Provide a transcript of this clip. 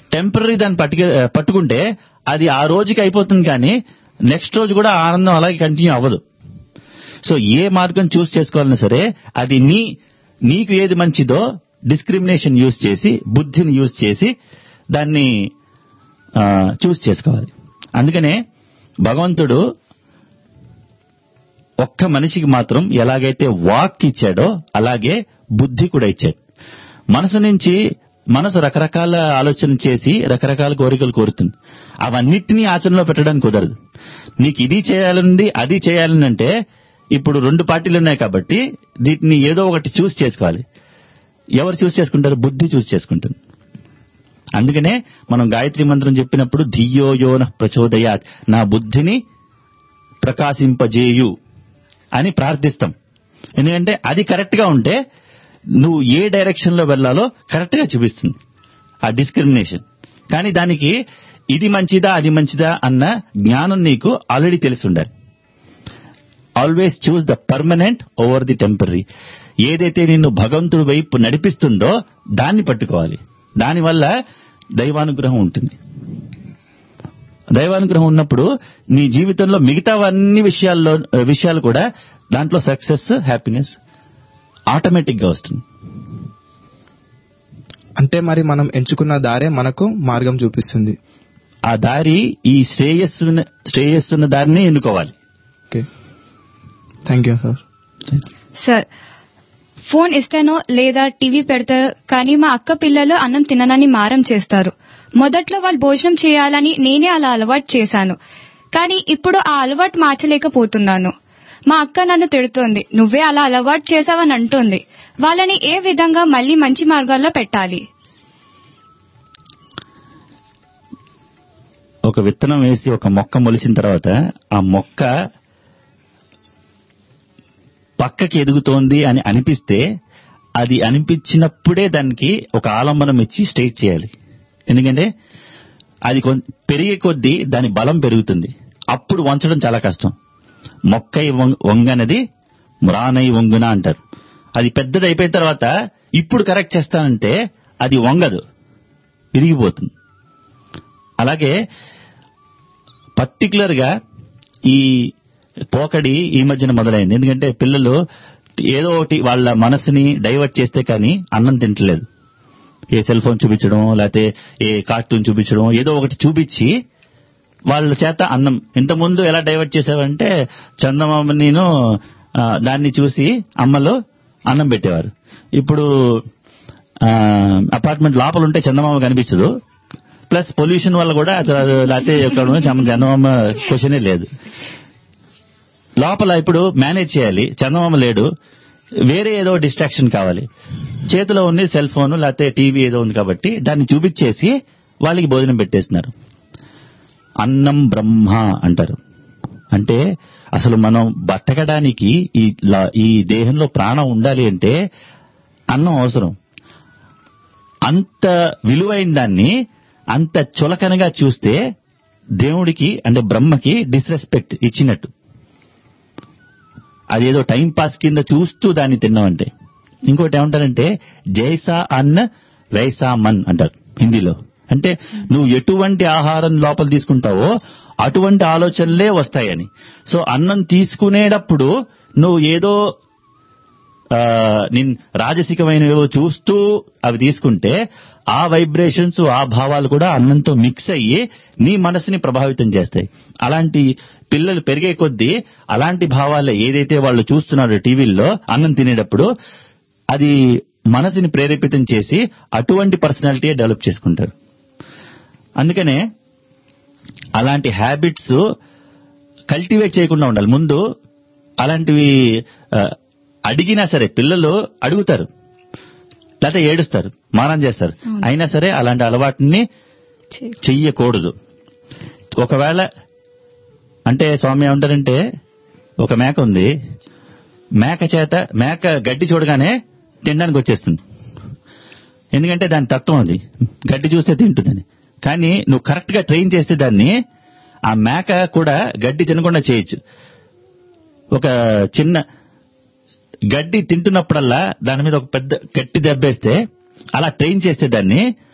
Temporary దాన్ని పట్టుకు పట్టుకుంటే అది ఆ రోజుకి అయిపోతుంది కానీ నెక్స్ట్ రోజు కూడా ఆ ఆనందం అలాగే కంటిన్యూ అవ్వదు సో ఏ మార్గం చూస్ చేసుకోవాలన్నా సరే అది నీ నీకు ఏది మంచిదో డిస్క్రిమినేషన్ యూజ్ చేసి బుద్ధిని యూజ్ చేసి దాన్ని చూస్ చేసుకోవాలి అందుకనే భగవంతుడు ఒక్క మనిషికి మాత్రం ఎలాగైతే వాక్ ఇచ్చాడో అలాగే బుద్ధి కూడా ఇచ్చాడు మనసు నుంచి మనసు రకరకాల ఆలోచన చేసి రకరకాల కోరికలు కోరుతుంది అవన్నిటినీ ఆచరణలో పెట్టడానికి కుదరదు నీకు ఇది చేయాలనుంది అది చేయాలని అంటే ఇప్పుడు రెండు పార్టీలు ఉన్నాయి కాబట్టి వీటిని ఏదో ఒకటి చూస్ చేసుకోవాలి ఎవరు చూస్ చేసుకుంటారు బుద్ధి చూస్ చేసుకుంటుంది అందుకనే మనం గాయత్రి మంత్రం చెప్పినప్పుడు ధియో యోన ప్రచోదయాత్ నా బుద్ధిని ప్రకాశింపజేయు అని ప్రార్థిస్తాం ఎందుకంటే అది కరెక్ట్ గా ఉంటే నువ్వు ఏ డైరెక్షన్ లో వెళ్లాలో కరెక్ట్ గా చూపిస్తుంది ఆ డిస్క్రిమినేషన్ కానీ దానికి ఇది మంచిదా అది మంచిదా అన్న జ్ఞానం నీకు ఆల్రెడీ తెలిసి ఉండాలి always choose the permanent over the temporary ఏదైతే నిన్ను భగవంతుడి వైపు నడిపిస్తుందో దాన్ని పట్టుకోవాలి దానివల్ల దైవానుగ్రహం ఉంటుంది దైవానుగ్రహం ఉన్నప్పుడు నీ జీవితంలో మిగతావన్నీ విషయాల్లో విషయాలు కూడా దాంట్లో సక్సెస్ హ్యాపీనెస్ ఆటోమేటిక్ గా వస్తుంది అంటే మరి మనం ఎంచుకున్న దారే మనకు మార్గం చూపిస్తుంది ఆ దారి ఈ శ్రేయస్సున్న శ్రేయస్సున్న దారిని ఎన్నుకోవాలి okay thank you sir sir phone ఇస్తేనో లేదా టీవీ పెడతారు కానీ మా అక్క పిల్లలు అన్నం తిననని మారం చేస్తారు మొదట్లో వాళ్ళు భోజనం చేయాలని నేనే అలా అలవాటు చేశాను కానీ ఇప్పుడు ఆ అలవాటు మార్చలేకపోతున్నాను మా అక్క నన్ను తిడుతోంది నువ్వే అలా అలవాటు చేశావని అంటోంది వాళ్ళని ఏ విధంగా మళ్ళీ మంచి మార్గాల్లో పెట్టాలి ఒక విత్తనం వేసి ఒక మొక్క మొలిచిన తర్వాత ఆ మొక్క పక్కకి ఎదుగుతోంది అని అనిపిస్తే అది అనిపించినప్పుడే దానికి ఒక ఆలంబనం ఇచ్చి స్ట్రైట్ చేయాలి ఎందుకంటే అది కొం- పెరిగే కొద్దీ దాని బలం పెరుగుతుంది అప్పుడు వంచడం చాలా కష్టం మొక్కై వం- వంగనది మురానై వంగున అంటారు అది పెద్దది అయిపోయిన తర్వాత ఇప్పుడు కరెక్ట్ చేస్తానంటే అది వంగదు విరిగిపోతుంది అలాగే పర్టికులర్ గా ఈ పోకడి ఈ మధ్యన మొదలైంది ఎందుకంటే పిల్లలు ఏదో ఒకటి వాళ్ళ మనసుని డైవర్ట్ చేస్తే కానీ అన్నం తింటలేదు ఏ సెల్ ఫోన్ చూపించడం లేకపోతే ఏ కార్టూన్ చూపించడం ఏదో ఒకటి చూపించి వాళ్ళ చేత అన్నం ఇంతకుముందు ఎలా డైవర్ట్ చేసేవారంటే చందమామ నేను ఆ, దాన్ని చూసి అమ్మలో అన్నం పెట్టేవారు ఇప్పుడు అపార్ట్మెంట్ లోపల ఉంటే చందమామ కనిపించదు ప్లస్ పొల్యూషన్ వల్ల కూడా అసలు లేకపోతే ఇక్కడ చందమామ క్వశ్చనే లేదు లోపల ఇప్పుడు మేనేజ్ చేయాలి చందమామ లేడు వేరే ఏదో డిస్ట్రాక్షన్ కావాలి చేతిలో ఉంది సెల్ ఫోన్ లేకపోతే టీవీ ఏదో ఉంది కాబట్టి దాన్ని చూపించేసి వాళ్ళకి భోజనం పెట్టేస్తున్నారు అన్నం బ్రహ్మ అంటారు అంటే అసలు మనం బతకడానికి ఈ లా- ఈ దేహంలో ప్రాణం ఉండాలి అంటే అన్నం అవసరం అంత విలువైన దాన్ని అంత చులకనగా చూస్తే దేవుడికి అంటే బ్రహ్మకి డిస్రెస్పెక్ట్ ఇచ్చినట్టు అదేదో టైం పాస్ కింద చూస్తూ దాన్ని తిన్నామంటే ఇంకోటి ఏమంటారంటే జైసా అన్న వైసా మన్ అంటారు హిందీలో అంటే నువ్వు ఎటువంటి ఆహారం లోపల తీసుకుంటావో అటువంటి ఆలోచనలే వస్తాయని సో అన్నం తీసుకునేటప్పుడు నువ్వు ఏదో ఆ, నిన్ రాజసికమైనవేవో చూస్తూ అవి తీసుకుంటే ఆ వైబ్రేషన్స్ ఆ భావాలు కూడా అన్నంతో మిక్స్ అయ్యి నీ మనసుని ప్రభావితం చేస్తాయి అలాంటి పిల్లలు పెరిగే కొద్దీ అలాంటి భావాలు ఏదైతే వాళ్ళు చూస్తున్నారో టీవీల్లో అన్నం తినేటప్పుడు అది మనసుని ప్రేరేపితం చేసి అటువంటి పర్సనాలిటీ డెవలప్ చేసుకుంటారు అందుకనే అలాంటి హ్యాబిట్స్ కల్టివేట్ చేయకుండా ఉండాలి ముందు అలాంటివి ఆ, అడిగినా సరే పిల్లలు అడుగుతారు లేకపోతే ఏడుస్తారు మారం చేస్తారు అవును. అయినా సరే అలాంటి అలవాటుని చే- చెయ్యకూడదు ఒకవేళ అంటే స్వామి ఏమంటారంటే ఒక మేక ఉంది మేక చేత మేక గడ్డి చూడగానే తినడానికి వచ్చేస్తుంది ఎందుకంటే దాని తత్వం అది గడ్డి చూస్తే తింటుందని కానీ నువ్వు కరెక్ట్ గా ట్రైన్ చేస్తే దాన్ని ఆ మేక కూడా గడ్డి తినకుండా చేయొచ్చు ఒక చిన్న గడ్డి తింటున్నప్పుడల్లా దాని మీద ఒక పెద్ద గట్టి దెబ్బేస్తే అలా ట్రైన్ చేస్తే దాన్ని